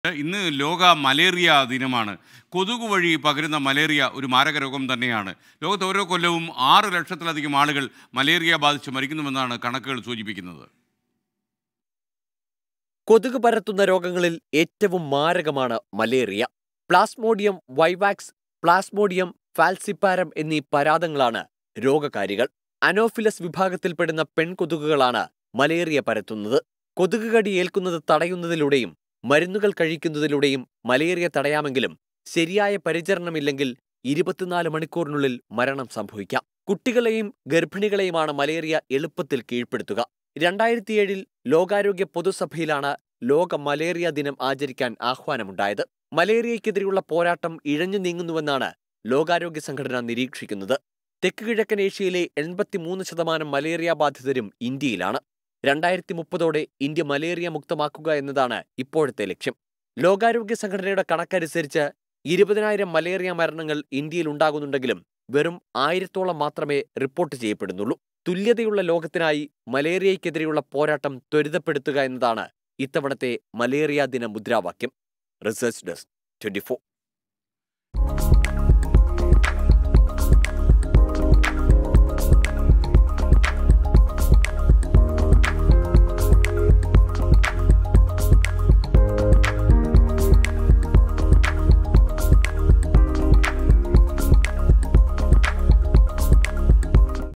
ഇന്ന് ലോക മലേറിയ ദിനമാണ് കൊതുക് വഴി പകരുന്ന മലേറിയ ഒരു മാരക രോഗം തന്നെയാണ് ലോകത്ത് ഓരോ കൊല്ലവും ആറ് ലക്ഷത്തിലധികം ആളുകൾ മലേറിയ ബാധിച്ച് മരിക്കുന്നുവെന്നാണ് കണക്കുകൾ സൂചിപ്പിക്കുന്നത് കൊതുക് പരത്തുന്ന രോഗങ്ങളിൽ ഏറ്റവും മാരകമാണ് malaria Plasmodium vivax Plasmodium falciparum എന്നീ പരാതങ്ങളാണ് രോഗകാരികൾ അനോഫിലസ് വിഭാഗത്തിൽപ്പെടുന്ന പെൺകൊതുകുകളാണ് മലേറിയ പരത്തുന്നത് കൊതുക് കടി ഏൽക്കുന്നത് തടയുന്നതിലൂടെയും മരുന്നുകൾ കഴിക്കുന്നതിലൂടെയും മലേറിയ തടയാമെങ്കിലും ശരിയായ പരിചരണമില്ലെങ്കിൽ ഇരുപത്തിനാല് മണിക്കൂറിനുള്ളിൽ മരണം സംഭവിക്കാം കുട്ടികളെയും ഗർഭിണികളെയുമാണ് മലേറിയ എളുപ്പത്തിൽ കീഴ്പ്പെടുത്തുക രണ്ടായിരത്തിയേഴിൽ ലോകാരോഗ്യ പൊതുസഭയിലാണ് ലോക മലേറിയ ദിനം ആചരിക്കാൻ ആഹ്വാനമുണ്ടായത് മലേറിയയ്ക്കെതിരെയുള്ള പോരാട്ടം ഇഴഞ്ഞു നീങ്ങുന്നുവെന്നാണ് ലോകാരോഗ്യ സംഘടന നിരീക്ഷിക്കുന്നത് തെക്ക് കിഴക്കൻ ഏഷ്യയിലെ എൺപത്തിമൂന്ന് ശതമാനം മലേറിയ ബാധിതരും ഇന്ത്യയിലാണ് രണ്ടായിരത്തി മുപ്പതോടെ ഇന്ത്യ മലേറിയ മുക്തമാക്കുക എന്നതാണ് ഇപ്പോഴത്തെ ലക്ഷ്യം ലോകാരോഗ്യ സംഘടനയുടെ കണക്കനുസരിച്ച് ഇരുപതിനായിരം മലേറിയ മരണങ്ങൾ ഇന്ത്യയിൽ ഉണ്ടാകുന്നുണ്ടെങ്കിലും വെറും ആയിരത്തോളം മാത്രമേ റിപ്പോർട്ട് ചെയ്യപ്പെടുന്നുള്ളൂ തുല്യതയുള്ള ലോകത്തിനായി മലേറിയയ്ക്കെതിരെയുള്ള പോരാട്ടം ത്വരിതപ്പെടുത്തുക എന്നതാണ് ഇത്തവണത്തെ മലേറിയ ദിന മുദ്രാവാക്യം റിസർച്ച് ഡെസ്ക് ട്വന്റി